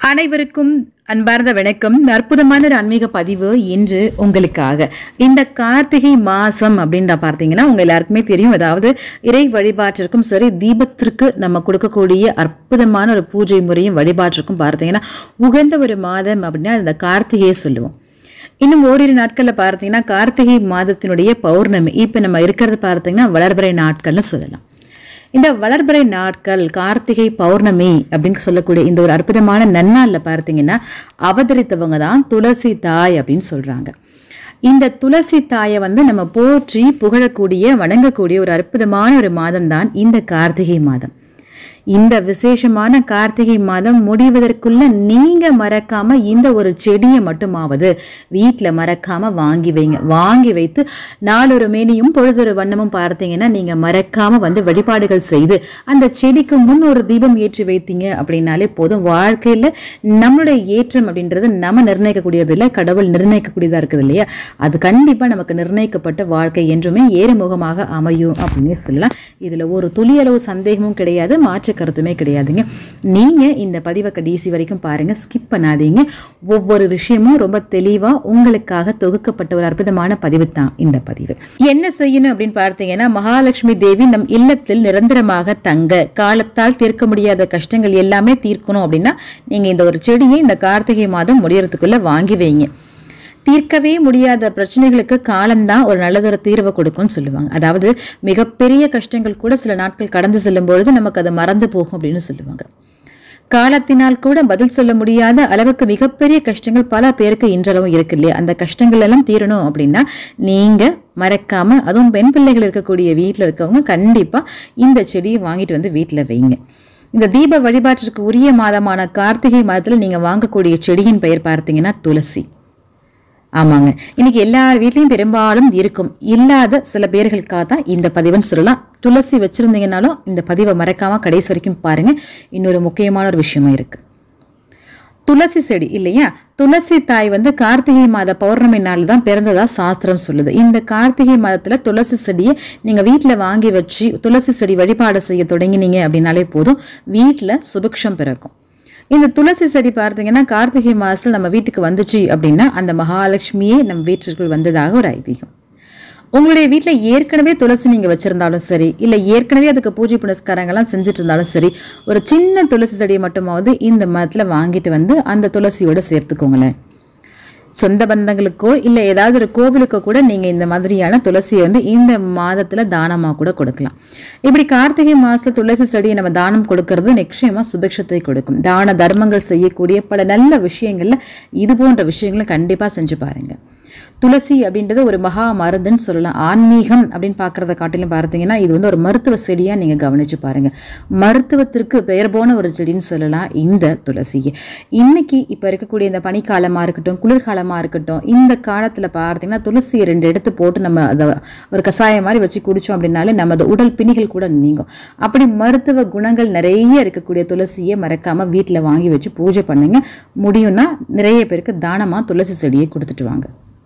அனைவருக்கும் அன்பார்ந்த வணக்கம் அற்புதமான ஒரு ஆன்மீக பதிவு இன்று உங்களுக்காக இந்த கார்த்திகை மாசம் அப்படின்னு பார்த்தீங்கன்னா உங்க எல்லாருக்குமே தெரியும் அதாவது இறை வழிபாட்டிற்கும் சரி தீபத்திற்கு நம்ம கொடுக்கக்கூடிய அற்புதமான ஒரு பூஜை முறையும் வழிபாட்டிற்கும் பார்த்தீங்கன்னா உகந்த ஒரு மாதம் அப்படின்னா இந்த கார்த்திகையை சொல்லுவோம் இன்னும் ஓரிரு நாட்களில் பார்த்தீங்கன்னா கார்த்திகை மாதத்தினுடைய பௌர்ணமி இப்போ நம்ம இருக்கிறது பார்த்தீங்கன்னா வளர்பிறை நாட்கள்னு சொல்லலாம் இந்த வளர்பிறை நாட்கள் கார்த்திகை பௌர்ணமி அப்படின்னு சொல்லக்கூடிய இந்த ஒரு அற்புதமான நன்னாளில் பார்த்தீங்கன்னா அவதரித்தவங்க தான் துளசி தாய் அப்படின்னு சொல்றாங்க இந்த துளசி தாயை வந்து நம்ம போற்றி புகழக்கூடிய வணங்கக்கூடிய ஒரு அற்புதமான ஒரு மாதம் தான் இந்த கார்த்திகை மாதம் இந்த விசேஷமான கார்த்திகை மாதம் முடிவதற்குள்ள நீங்க மறக்காம இந்த ஒரு செடியை மட்டுமாவது வீட்டில் மறக்காம வாங்கி வைங்க வாங்கி வைத்து நாளொரு மேனியும் பொழுதொரு வண்ணமும் பார்த்தீங்கன்னா நீங்க மறக்காம வந்து வழிபாடுகள் செய்து அந்த செடிக்கு முன் ஒரு தீபம் ஏற்றி வைத்தீங்க அப்படின்னாலே போதும் வாழ்க்கையில நம்மளுடைய ஏற்றம் அப்படின்றது நம்ம நிர்ணயிக்கக்கூடியது இல்லை கடவுள் நிர்ணயிக்கக்கூடியதா இருக்குது இல்லையா அது கண்டிப்பா நமக்கு நிர்ணயிக்கப்பட்ட வாழ்க்கை என்றுமே ஏறுமுகமாக அமையும் அப்படின்னே சொல்லலாம் இதுல ஒரு துளியளவு சந்தேகமும் கிடையாது மாற்று கருத்துமே கிடையாதுங்க நீங்க இந்த பதிவை கடைசி வரைக்கும் பாருங்க ஸ்கிப் பண்ணாதீங்க ஒவ்வொரு விஷயமும் ரொம்ப தெளிவா உங்களுக்காக தொகுக்கப்பட்ட ஒரு அற்புதமான பதிவு தான் இந்த பதிவு என்ன செய்யணும் அப்படின்னு பார்த்தீங்கன்னா மகாலட்சுமி தேவி நம் இல்லத்தில் நிரந்தரமாக தங்க காலத்தால் தீர்க்க முடியாத கஷ்டங்கள் எல்லாமே தீர்க்கணும் அப்படின்னா நீங்க இந்த ஒரு செடியை இந்த கார்த்திகை மாதம் முடியறதுக்குள்ள வாங்கி வைங்க தீர்க்கவே முடியாத பிரச்சனைகளுக்கு காலம்தான் ஒரு நல்லதொரு தீர்வை கொடுக்கும்னு சொல்லுவாங்க அதாவது மிகப்பெரிய கஷ்டங்கள் கூட சில நாட்கள் கடந்து செல்லும் பொழுது நமக்கு அது மறந்து போகும் அப்படின்னு சொல்லுவாங்க காலத்தினால் கூட பதில் சொல்ல முடியாத அளவுக்கு மிகப்பெரிய கஷ்டங்கள் பல பேருக்கு இன்றளவும் இருக்கு இல்லையா அந்த கஷ்டங்கள் எல்லாம் தீரணும் அப்படின்னா நீங்க மறக்காம அதுவும் பெண் பிள்ளைகள் இருக்கக்கூடிய வீட்டில் இருக்கவங்க கண்டிப்பா இந்த செடியை வாங்கிட்டு வந்து வீட்டில் வைங்க இந்த தீப வழிபாட்டிற்கு உரிய மாதமான கார்த்திகை மாதத்தில் நீங்க வாங்கக்கூடிய செடியின் பெயர் பார்த்தீங்கன்னா துளசி ஆமாங்க இன்னைக்கு எல்லார் வீட்லயும் பெரும்பாலும் இருக்கும் இல்லாத சில பேர்களுக்காக தான் இந்த பதிவுன்னு சொல்லலாம் துளசி வச்சிருந்தீங்கனாலும் இந்த பதிவை மறக்காம கடைசி வரைக்கும் பாருங்க இன்னொரு முக்கியமான ஒரு விஷயமும் இருக்கு துளசி செடி இல்லையா துளசி தாய் வந்து கார்த்திகை மாத பௌர்ணமி நாள் தான் பிறந்ததா சாஸ்திரம் சொல்லுது இந்த கார்த்திகை மாதத்துல துளசி செடியை நீங்க வீட்டுல வாங்கி வச்சு துளசி செடி வழிபாடு செய்ய தொடங்கினீங்க அப்படின்னாலே போதும் வீட்டுல சுபிக்ஷம் பிறக்கும் இந்த துளசி செடி பார்த்தீங்கன்னா கார்த்திகை மாதத்தில் நம்ம வீட்டுக்கு வந்துச்சு அப்படின்னா அந்த மகாலட்சுமியே நம்ம வீட்டிற்குள் வந்ததாக ஒரு ஐதீகம் உங்களுடைய வீட்டில் ஏற்கனவே துளசி நீங்கள் வச்சுருந்தாலும் சரி இல்லை ஏற்கனவே அதுக்கு பூஜை புனஸ்காரங்கள்லாம் செஞ்சுட்டு இருந்தாலும் சரி ஒரு சின்ன துளசி செடியை மட்டுமாவது இந்த மதத்தில் வாங்கிட்டு வந்து அந்த துளசியோட சேர்த்துக்கோங்களேன் சொந்த பந்தங்களுக்கோ இல்லை ஏதாவது ஒரு கோவிலுக்கோ கூட நீங்கள் இந்த மாதிரியான துளசியை வந்து இந்த மாதத்தில் தானமாக கூட கொடுக்கலாம் இப்படி கார்த்திகை மாதத்தில் துளசி செடியை நம்ம தானம் கொடுக்கறது நிச்சயமாக சுபிக்ஷத்தை கொடுக்கும் தான தர்மங்கள் செய்யக்கூடிய பல நல்ல விஷயங்கள்ல இது போன்ற விஷயங்களை கண்டிப்பாக செஞ்சு பாருங்க துளசி அப்படின்றது ஒரு மகா மருந்துன்னு சொல்லலாம் ஆன்மீகம் அப்படின்னு பார்க்கறத காட்டிலும் பார்த்தீங்கன்னா இது வந்து ஒரு மருத்துவ செடியாக நீங்கள் கவனிச்சு பாருங்க மருத்துவத்திற்கு பெயர் போன ஒரு செடின்னு சொல்லலாம் இந்த துளசியை இன்னைக்கு இப்போ இருக்கக்கூடிய இந்த பனிக்காலமாக இருக்கட்டும் குளிர்காலமாக இருக்கட்டும் இந்த காலத்தில் பார்த்தீங்கன்னா துளசியை ரெண்டு எடுத்து போட்டு நம்ம அதை ஒரு கஷாயம் மாதிரி வச்சு குடித்தோம் அப்படின்னாலே நமது உடல் பிணிகள் கூட நீங்கும் அப்படி மருத்துவ குணங்கள் நிறைய இருக்கக்கூடிய துளசியை மறக்காம வீட்டில் வாங்கி வச்சு பூஜை பண்ணுங்க முடியும்னா நிறைய பேருக்கு தானமாக துளசி செடியை கொடுத்துட்டு வாங்க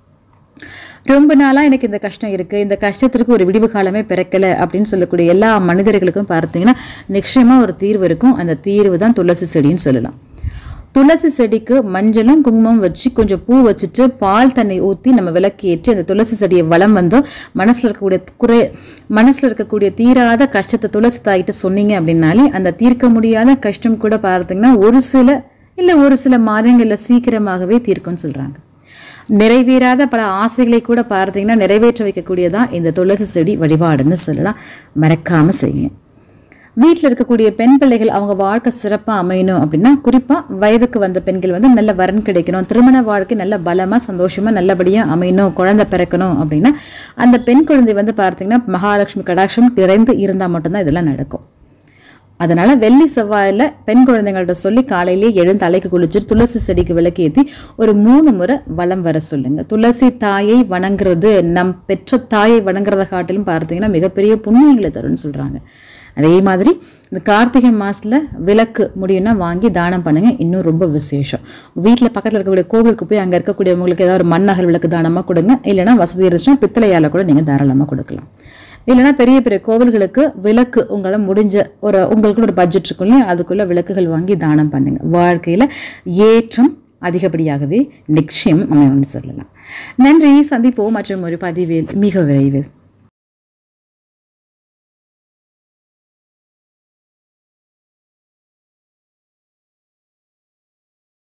ரொம்ப நாளாக எனக்கு இந்த கஷ்டம் இருக்குது இந்த கஷ்டத்திற்கு ஒரு விடிவு காலமே பிறக்கலை அப்படின்னு சொல்லக்கூடிய எல்லா மனிதர்களுக்கும் பார்த்தீங்கன்னா நிச்சயமாக ஒரு தீர்வு இருக்கும் அந்த தீர்வு தான் துளசி செடின்னு சொல்லலாம் துளசி செடிக்கு மஞ்சளும் குங்குமம் வச்சு கொஞ்சம் பூ வச்சுட்டு பால் தண்ணி ஊற்றி நம்ம விளக்கு ஏற்றி அந்த துளசி செடியை வளம் வந்து மனசில் இருக்கக்கூடிய குறை மனசில் இருக்கக்கூடிய தீராத கஷ்டத்தை துளசி தாயிட்ட சொன்னீங்க அப்படின்னாலே அந்த தீர்க்க முடியாத கஷ்டம் கூட பார்த்தீங்கன்னா ஒரு சில இல்லை ஒரு சில மாதங்களில் சீக்கிரமாகவே தீர்க்கும்னு சொல்கிறாங்க நிறைவேறாத பல ஆசைகளை கூட பார்த்தீங்கன்னா நிறைவேற்ற வைக்கக்கூடியதான் இந்த துளசி செடி வழிபாடுன்னு சொல்லலாம் மறக்காம செய்யுங்க வீட்டில் இருக்கக்கூடிய பெண் பிள்ளைகள் அவங்க வாழ்க்கை சிறப்பாக அமையணும் அப்படின்னா குறிப்பாக வயதுக்கு வந்த பெண்கள் வந்து நல்ல வரன் கிடைக்கணும் திருமண வாழ்க்கை நல்ல பலமாக சந்தோஷமாக நல்லபடியாக அமையணும் குழந்தை பிறக்கணும் அப்படின்னா அந்த பெண் குழந்தை வந்து பார்த்தீங்கன்னா மகாலட்சுமி கடாட்சம் நிறைந்து இருந்தால் மட்டும்தான் இதெல்லாம் நடக்கும் அதனால வெள்ளி செவ்வாயில் பெண் குழந்தைங்கள்ட்ட சொல்லி காலையிலேயே எழுந்து தலைக்கு குளிச்சுட்டு துளசி செடிக்கு விளக்கு ஏற்றி ஒரு மூணு முறை வலம் வர சொல்லுங்க துளசி தாயை வணங்குறது நம் பெற்ற தாயை வணங்குறத காட்டிலும் பார்த்தீங்கன்னா மிகப்பெரிய புண்ணியங்களை தரும்னு சொல்றாங்க அதே மாதிரி இந்த கார்த்திகை மாசத்துல விளக்கு முடியும்னா வாங்கி தானம் பண்ணுங்க இன்னும் ரொம்ப விசேஷம் வீட்டில் பக்கத்தில் இருக்கக்கூடிய கோவிலுக்கு போய் அங்கே இருக்கக்கூடியவங்களுக்கு ஏதாவது ஒரு மண்ணகல் விளக்கு தானமாக கொடுங்க இல்லைன்னா வசதி இருந்துச்சுன்னா பித்தளையால் கூட நீங்கள் தாராளமாக கொடுக்கலாம் இல்லைன்னா பெரிய பெரிய கோவில்களுக்கு விளக்கு உங்களால் முடிஞ்ச ஒரு உங்களுக்கு ஒரு பட்ஜெட் இருக்கும் இல்லையா அதுக்குள்ள விளக்குகள் வாங்கி தானம் பண்ணுங்க வாழ்க்கையில் ஏற்றம் அதிகப்படியாகவே நிச்சயம் அமையும்னு சொல்லலாம் நன்றி சந்திப்போம் மற்றும் ஒரு பதிவில் மிக விரைவில்